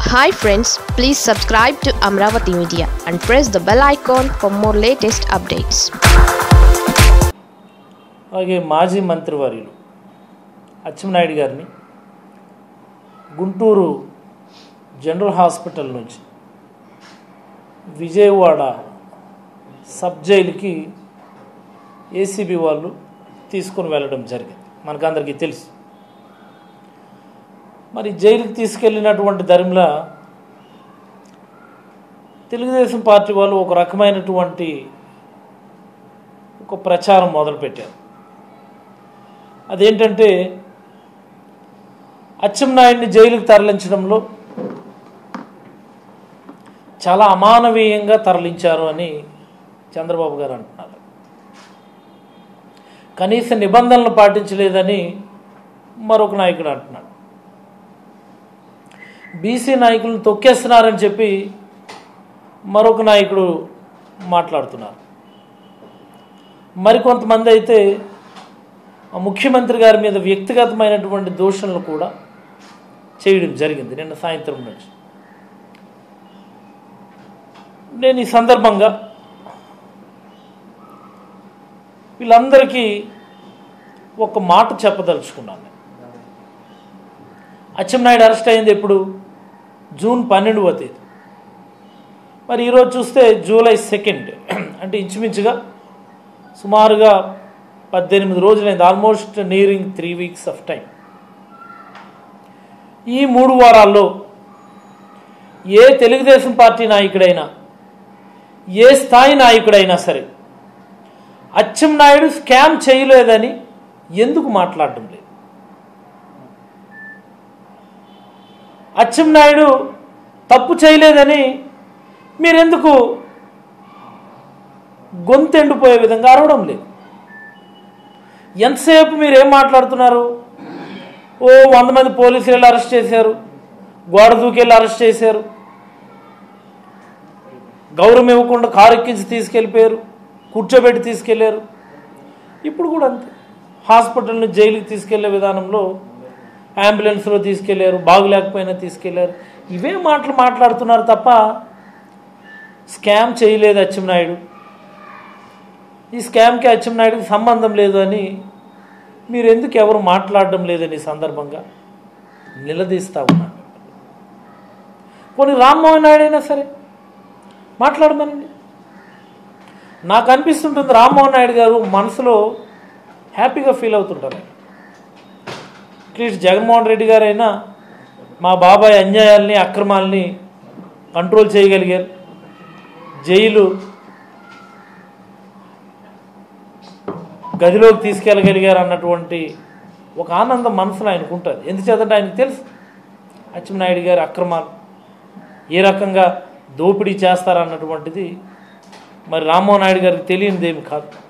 Hi friends please subscribe to Amaravati media and press the bell icon for more latest updates అలాగే మాజీ మంత్రివర్యులు అచ్చెన్నాయుడు గారిని Guntur general hospital నుంచి Vijayawada sub జైలుకి ఏసీబీ వాళ్ళు తీసుకొని వెళ్ళడం జరిగింది మనకందరికీ తెలుసు మరి జైలుకి తీసుకెళ్ళినటువంటి ధర్మిల తెలుగుదేశం పార్టీ వాళ్ళు ఒక రకమైనటువంటి ఒక ప్రచారం మొదలుపెట్టారు అదేంటంటే అచ్చెన్నాయుడిని జైలుకు తరలించడంలో చాలా అమానవీయంగా తరలించారు అని చంద్రబాబు గారు అంటున్నారు కనీస నిబంధనలు పాటించలేదని మరొక నాయకుడు అంటున్నాడు బీసీ నాయకులను తొక్కేస్తున్నారని చెప్పి మరొక నాయకుడు మాట్లాడుతున్నారు మరికొంతమంది అయితే ఆ ముఖ్యమంత్రి గారి మీద వ్యక్తిగతమైనటువంటి దూషణలు కూడా చేయడం జరిగింది నిన్న సాయంత్రం నుంచి నేను ఈ సందర్భంగా వీళ్ళందరికీ ఒక మాట చెప్పదలుచుకున్నాను నేను. అచ్చెన్నాయుడు అరెస్ట్ అయింది ఎప్పుడు జూన్ పన్నెండవ తేదీ మరి ఈరోజు చూస్తే జూలై సెకండ్ అంటే ఇంచుమించుగా సుమారుగా పద్దెనిమిది రోజులైంది almost nearing three weeks of time ఈ మూడు వారాల్లో ఏ తెలుగుదేశం పార్టీ నాయకుడైనా ఏ స్థాయి నాయకుడైనా సరే అచ్చెన్నాయుడు స్కామ్ చేయలేదని ఎందుకు మాట్లాడడం లేదు అచ్చెన్నాయుడు తప్పు చేయలేదని మీరెందుకు గొంతెండిపోయే విధంగా అరవడం లేదు ఎంతసేపు మీరు ఏం మాట్లాడుతున్నారు ఓ వంద మంది పోలీసులు వెళ్ళి అరెస్ట్ చేశారు గోడ దూకెళ్ళి అరెస్ట్ చేశారు గౌరవం ఇవ్వకుండా కారు ఎక్కించి తీసుకెళ్ళిపోయారు కూర్చోబెట్టి తీసుకెళ్లారు ఇప్పుడు కూడా అంతే హాస్పిటల్ని జైలుకి తీసుకెళ్లే విధానంలో అంబులెన్స్లో తీసుకెళ్లారు బాగులేకపోయినా తీసుకెళ్లారు ఇవే మాటలు మాట్లాడుతున్నారు తప్ప స్కామ్ చేయలేదు అచ్చెన్నాయుడు ఈ స్కామ్కి అచ్చెన్నాయుడికి సంబంధం లేదు అని మీరు ఎందుకు ఎవరు మాట్లాడడం లేదని ఈ సందర్భంగా నిలదీస్తా ఉన్నాను పోనీ రామ్మోహన్ నాయుడు అయినా సరే మాట్లాడమనండి నాకు అనిపిస్తుంటుంది రామ్మోహన్ నాయుడు గారు మనసులో హ్యాపీగా ఫీల్ అవుతుంటారు అట్లీస్ట్ జగన్మోహన్ రెడ్డి గారైనా మా బాబాయ్ అన్యాయాల్ని అక్రమాల్ని కంట్రోల్ చేయగలిగారు జైలు గదిలోకి తీసుకెళ్ళగలిగారు అన్నటువంటి ఒక ఆనందం మనసులో ఆయనకు ఉంటుంది ఎందుచేతంటే ఆయనకు తెలుసు అచ్చెన్నాయుడు గారి అక్రమాలు ఏ రకంగా దోపిడీ చేస్తారన్నటువంటిది మరి రామ్మోహన్ నాయుడు గారికి తెలియనిదేమి కాదు